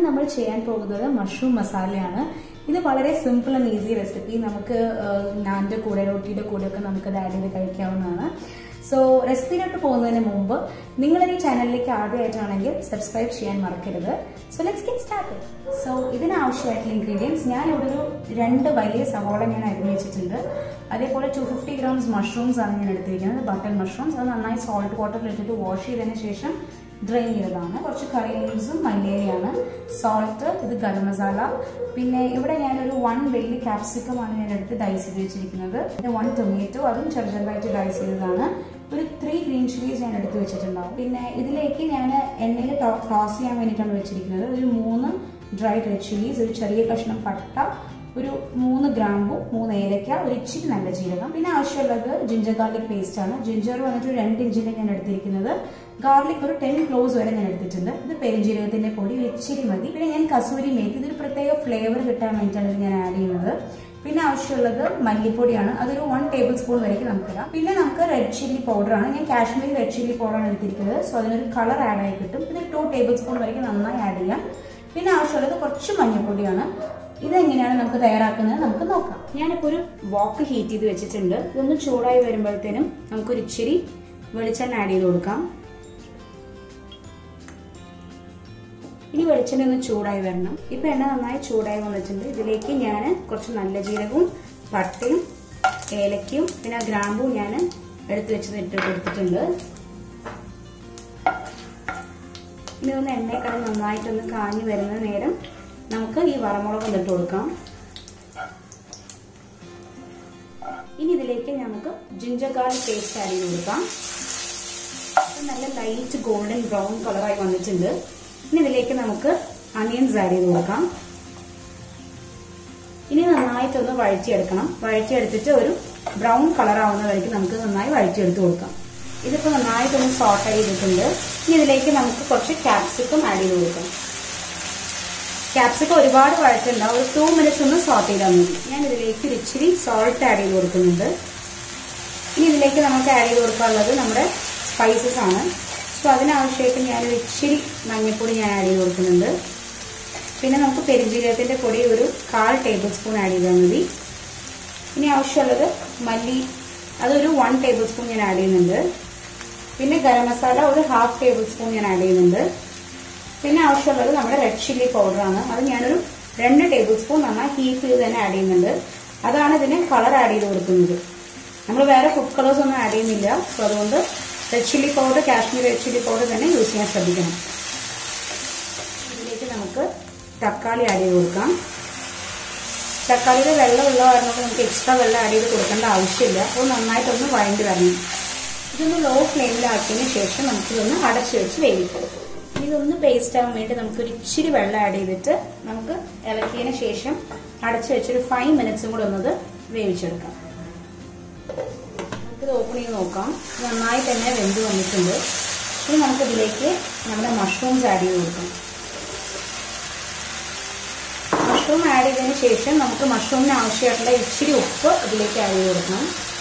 നമ്മൾ ചെയ്യാൻ പോകുന്നത് മഷ്റൂം മസാലയാണ് ഇത് വളരെ സിമ്പിൾ ആൻഡ് ഈസി റെസിപ്പി നമുക്ക് നാൻ്റെ കൂടെ റൊട്ടിയുടെ കൂടെ ഒക്കെ നമുക്ക് ഇത് ആഡ് ചെയ്ത് കഴിക്കാവുന്നതാണ് സോ റെസിപ്പിയിലോട്ട് പോകുന്നതിന് മുമ്പ് നിങ്ങൾ ഈ ചാനലിലേക്ക് ആദ്യമായിട്ടാണെങ്കിൽ സബ്സ്ക്രൈബ് ചെയ്യാൻ മറക്കരുത് so let's get start so ഇതിനാവശ്യമായിട്ടുള്ള ഇൻഗ്രീഡിയൻസ് ഞാൻ ഇവിടെ ഒരു രണ്ട് വലിയ സവോള ഞാൻ അരിഞ്ഞു വെച്ചിട്ടുണ്ട് അതേപോലെ ടു ഫിഫ്റ്റി ഗ്രാംസ് മഷ്റൂംസ് ആണ് ഞാൻ എടുത്തിരിക്കുന്നത് ബട്ടൺ മഷ്റൂംസ് അത് നന്നായി സോൾട്ട് വാട്ടറിൽ ഇട്ടിട്ട് വാഷ് ചെയ്തതിന് ശേഷം ഡ്രെയിൻ ചെയ്തതാണ് കുറച്ച് കറി ലീവ്സും മല്ലിയിലയാണ് സോൾട്ട് ഇത് ഗരം മസാല പിന്നെ ഇവിടെ ഞാനൊരു വൺ വലിയ ക്യാപ്സിക്കം ആണ് ഞാൻ എടുത്ത് ഡൈസ് ചെയ്ത് വെച്ചിരിക്കുന്നത് പിന്നെ വൺ ടൊമാറ്റോ അതും ചെറു ചെറുതായിട്ട് ഡൈസ് ചെയ്തതാണ് ഒരു ത്രീ ഗ്രീൻ ചില്ലീസ് ഞാൻ എടുത്ത് വെച്ചിട്ടുണ്ടാവും പിന്നെ ഇതിലേക്ക് ഞാൻ എണ്ണയിൽ ടോസ് ചെയ്യാൻ വേണ്ടിയിട്ടാണ് വെച്ചിരിക്കുന്നത് ഒരു മൂന്ന് ഡ്രൈ റെഡ് ചില്ലീസ് ഒരു ചെറിയ കഷ്ണം പട്ട ഒരു മൂന്ന് ഗ്രാമ്പു മൂന്ന് ഏലക്ക ഒരു ഇച്ചിരി നല്ല ജീരകം പിന്നെ ആവശ്യമുള്ളത് ജിഞ്ചർ ഗാർലിക് പേസ്റ്റ് ആണ് ജിഞ്ചർ വന്നിട്ട് ഒരു രണ്ട് ഇഞ്ചിന്റെ ഞാൻ എടുത്തിരിക്കുന്നത് ഗാർലിക് ഒരു ടെൻ ക്ലോസ് വരെ ഞാൻ എടുത്തിട്ടുണ്ട് ഇത് പെരുംജീരകത്തിന്റെ പൊടി ഒരു ഇച്ചിരി മതി പിന്നെ ഞാൻ കസൂരി മേത്തി ഇതൊരു പ്രത്യേക ഫ്ലേവർ കിട്ടാൻ വേണ്ടിയിട്ടാണ് ഇത് ഞാൻ ആഡ് ചെയ്യുന്നത് പിന്നെ ആവശ്യമുള്ളത് മല്ലിപ്പൊടിയാണ് അതൊരു വൺ ടേബിൾ സ്പൂൺ വരയ്ക്ക് നമുക്ക് ഇടാം പിന്നെ നമുക്ക് റെഡ് ചില്ലി പൗഡർ ആണ് ഞാൻ കാശ്മീരി റെഡ് ചില്ലി പൗഡർ ആണ് എടുത്തിരിക്കുന്നത് സോ അതിനൊരു കളർ ആഡ് ആയി കിട്ടും ഇത് ടു ടേബിൾ സ്പൂൺ വരയ്ക്ക് നന്നായി ആഡ് ചെയ്യാം പിന്നെ ആവശ്യമുള്ളത് കുറച്ച് മഞ്ഞൾപ്പൊടിയാണ് ഇതെങ്ങനെയാണ് നമുക്ക് തയ്യാറാക്കുന്നത് നമുക്ക് നോക്കാം ഞാനിപ്പോൾ ഒരു വോക്ക് ഹീറ്റ് ചെയ്ത് വെച്ചിട്ടുണ്ട് ഇതൊന്ന് ചൂടായി വരുമ്പോഴത്തേനും നമുക്കൊരു ഇച്ചിരി വെളിച്ചെണ്ണ ആഡ് ചെയ്ത് കൊടുക്കാം ഇനി വെളിച്ചെണ്ണ ഒന്ന് ചൂടായി വരണം ഇപ്പൊ എണ്ണ നന്നായി ചൂടായി വന്നിട്ടുണ്ട് ഇതിലേക്ക് ഞാൻ കുറച്ച് നല്ല ജീരകവും പട്ടയും ഏലക്കയും പിന്നെ ഗ്രാമ്പും ഞാൻ എടുത്തു വെച്ചത് ഇട്ട് കൊടുത്തിട്ടുണ്ട് ഇനി ഒന്ന് എണ്ണയൊക്കെ നന്നായിട്ടൊന്ന് കാഞ്ഞു വരുന്ന നേരം നമുക്ക് ഈ വറമുളക് ഇട്ട് കൊടുക്കാം ഇനി ഇതിലേക്ക് നമുക്ക് ജിഞ്ചർ ഗാർലിക് പേസ്റ്റ് ആഡ് ചെയ്ത് കൊടുക്കാം നല്ല ലൈറ്റ് ഗോൾഡൻ ബ്രൗൺ കളറായി വന്നിട്ടുണ്ട് ഇനി ഇതിലേക്ക് നമുക്ക് അനിയൻസ് ആഡ് ചെയ്ത് കൊടുക്കാം ഇനി നന്നായിട്ടൊന്ന് വഴറ്റിയെടുക്കണം വഴറ്റിയെടുത്തിട്ട് ഒരു ബ്രൗൺ കളർ ആവുന്ന വരയ്ക്ക് നമുക്ക് നന്നായി വഴറ്റിയെടുത്ത് കൊടുക്കാം ഇതിപ്പോൾ നന്നായിട്ടൊന്ന് സോട്ട് ചെയ്തിട്ടുണ്ട് ഇനി ഇതിലേക്ക് നമുക്ക് കുറച്ച് ക്യാപ്സിക്കം ആഡ് ചെയ്ത് കൊടുക്കാം ക്യാപ്സിക്കം ഒരുപാട് വഴറ്റുണ്ടാവും ഒരു ടു മിനിറ്റ്സ് ഒന്ന് സോട്ട് ചെയ്താൽ മതി ഞാൻ ഇതിലേക്ക് ഒരു ഇച്ചിരി സോൾട്ട് ആഡ് ചെയ്ത് കൊടുക്കുന്നുണ്ട് ഇനി ഇതിലേക്ക് നമുക്ക് ആഡ് ചെയ്ത് കൊടുക്കാനുള്ളത് നമ്മുടെ സ്പൈസസ് ആണ് സോ അതിനാവശ്യമായിട്ട് ഞാനൊരു ഇച്ചിരി മഞ്ഞൾപ്പൊടി ഞാൻ ആഡ് ചെയ്ത് കൊടുക്കുന്നുണ്ട് പിന്നെ നമുക്ക് പെരുംജീരകത്തിൻ്റെ പൊടി ഒരു കാൽ ടേബിൾ സ്പൂൺ ആഡ് ചെയ്താൽ മതി ഇനി ആവശ്യമുള്ളത് മല്ലി അതൊരു വൺ ടേബിൾ സ്പൂൺ ഞാൻ ആഡ് ചെയ്യുന്നുണ്ട് പിന്നെ ഗരം മസാല ഒരു ഹാഫ് ടേബിൾ സ്പൂൺ ഞാൻ ആഡ് ചെയ്യുന്നുണ്ട് പിന്നെ ആവശ്യമുള്ളത് നമ്മുടെ റെഡ് ചില്ലി പൗഡറാണ് അത് ഞാനൊരു രണ്ട് ടേബിൾ സ്പൂൺ നന്നായി ഹീറ്റ് ചെയ്ത് തന്നെ ആഡ് ചെയ്യുന്നുണ്ട് അതാണ് ഇതിന് കളർ ആഡ് ചെയ്ത് കൊടുക്കുന്നത് നമ്മൾ വേറെ ഫുഡ് കളേഴ്സ് ഒന്നും ആഡ് ചെയ്യുന്നില്ല സോ അതുകൊണ്ട് red chilli powder Kashmir red chilli powder തന്നെ യൂസ് ചെയ്യാൻ ശ്രദ്ധിക്കണം ഇതിലേക്ക് നമുക്ക് തക്കാളി ആഡ് ചെയ്ത് കൊടുക്കാം തക്കാളിയുടെ വെള്ളമുള്ള കാരണം നമുക്ക് എക്സ്ട്രാ വെള്ളം ആഡ് ചെയ്ത് കൊടുക്കേണ്ട ആവശ്യമില്ല അപ്പോൾ നന്നായിട്ടൊന്ന് വഴണ്ടി വരണം ഇതൊന്ന് ലോ ഫ്ലെയിമിലാക്കിയതിന് ശേഷം നമുക്കിതൊന്ന് അടച്ചു വെച്ച് വേവിക്കാം ഇതൊന്ന് പേസ്റ്റ് ആവാൻ വേണ്ടി നമുക്കൊരു ഇച്ചിരി വെള്ളം ആഡ് ചെയ്തിട്ട് നമുക്ക് ഇളക്കിയതിന് ശേഷം അടച്ചു വെച്ചൊരു ഫൈവ് മിനിറ്റ്സും കൂടെ ഒന്നത് വേവിച്ചെടുക്കാം നമുക്കിത് ഓപ്പൺ ചെയ്ത് നോക്കാം നന്നായി തന്നെ വെന്ത് വന്നിട്ടുണ്ട് ഇനി നമുക്കിതിലേക്ക് നമ്മുടെ മഷ്റൂംസ് ആഡ് ചെയ്ത് കൊടുക്കാം മഷ്റൂം ആഡ് ചെയ്തതിന് ശേഷം നമുക്ക് മഷ്റൂമിന് ആവശ്യമായിട്ടുള്ള ഇച്ചിരി ഉപ്പ് ഇതിലേക്ക് ആഡ് ചെയ്ത് കൊടുക്കണം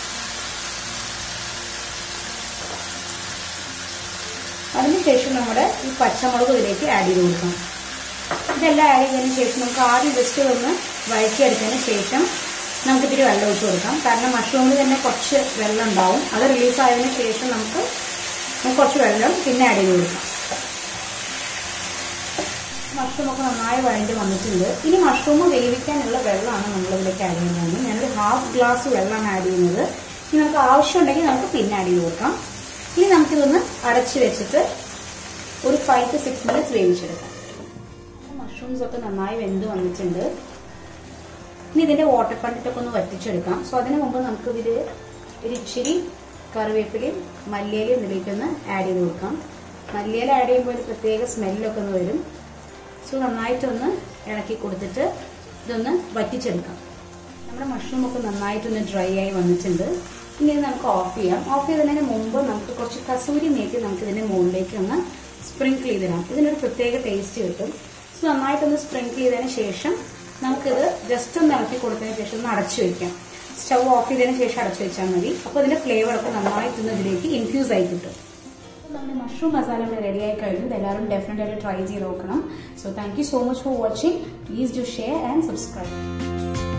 അതിനുശേഷം നമ്മുടെ ഈ പച്ചമുളക് ഇതിലേക്ക് ആഡ് ചെയ്ത് കൊടുക്കാം ഇതെല്ലാം ആഡ് ചെയ്തതിന് ശേഷം നമുക്ക് ആദ്യം ജസ്റ്റ് ഒന്ന് വഴറ്റിയെടുത്തതിന് ശേഷം നമുക്ക് ഇത്തിരി വെള്ളം ഒഴിച്ച് കൊടുക്കാം കാരണം മഷ്റൂമിൽ തന്നെ കുറച്ച് വെള്ളം ഉണ്ടാവും അത് റിലീസ് ആയതിനു ശേഷം നമുക്ക് നമുക്ക് കുറച്ച് വെള്ളം പിന്നെ ആഡ് ചെയ്ത് കൊടുക്കാം മഷ്റൂം ഒക്കെ നന്നായി വഴണ്ടി വന്നിട്ടുണ്ട് ഇനി മഷ്റൂം വേവിക്കാനുള്ള വെള്ളമാണ് നമ്മളിതിലേക്ക് ആഡ് ചെയ്യുന്നത് ഞാനൊരു ഹാഫ് ഗ്ലാസ് വെള്ളമാണ് ആഡ് ചെയ്യുന്നത് ഇനി നമുക്ക് ആവശ്യമുണ്ടെങ്കിൽ നമുക്ക് പിന്നെ ആഡ് ചെയ്ത് കൊടുക്കാം ഇനി നമുക്കിതൊന്ന് അടച്ചു വെച്ചിട്ട് ഒരു ഫൈവ് ടു സിക്സ് മിനിറ്റ്സ് വേവിച്ചെടുക്കാം മഷ്റൂംസ് ഒക്കെ നന്നായി വെന്ത് വന്നിട്ടുണ്ട് ഇനി ഇതിന്റെ വാട്ടർ കണ്ടിട്ടൊക്കെ ഒന്ന് വറ്റിച്ചെടുക്കാം സോ അതിന് മുമ്പ് നമുക്ക് ഇത് ഒരു ഇച്ചിരി കറിവേപ്പിലയും മല്ലിയിലയും ഇതിലേക്കൊന്ന് ആഡ് ചെയ്ത് കൊടുക്കാം മല്ലിയില ആഡ് ചെയ്യുമ്പോൾ ഒരു പ്രത്യേക സ്മെല്ലൊക്കെ ഒന്ന് വരും സോ നന്നായിട്ടൊന്ന് ഇളക്കി കൊടുത്തിട്ട് ഇതൊന്ന് വറ്റിച്ചെടുക്കാം നമ്മുടെ മഷ്റൂം ഒക്കെ നന്നായിട്ടൊന്ന് ഡ്രൈ ആയി വന്നിട്ടുണ്ട് ഇനി ഇത് നമുക്ക് ഓഫ് ചെയ്യാം ഓഫ് ചെയ്തതിന് മുമ്പ് നമുക്ക് കുറച്ച് കസൂരി മേത്തി നമുക്ക് ഇതിന്റെ മുകളിലേക്ക് ഒന്ന് സ്പ്രിങ്കിൾ ചെയ്തിടാം ഇതിനൊരു പ്രത്യേക ടേസ്റ്റ് കിട്ടും സോ നന്നായിട്ടൊന്ന് സ്പ്രിങ്കിൾ ചെയ്തതിന് ശേഷം നമുക്കിത് ജസ്റ്റ് ഒന്ന് ഇളക്കി കൊടുത്തതിന് ശേഷം ഒന്ന് അടച്ചു വെക്കാം സ്റ്റവ് ഓഫ് ചെയ്തതിന് ശേഷം അടച്ചു വെച്ചാൽ മതി അപ്പോൾ ഇതിന്റെ ഫ്ലേവർ ഒക്കെ നന്നായിട്ടൊന്ന് ഇതിലേക്ക് ഇൻഫ്യൂസ് ആയി കിട്ടും നമ്മുടെ മഷ്റൂം മസാല ഇവിടെ റെഡി ആയി കഴിഞ്ഞു ഇതെല്ലാവരും ഡെഫിനറ്റ് ആയിട്ട് ട്രൈ ചെയ്ത് നോക്കണം so thank you so much for watching please do share and subscribe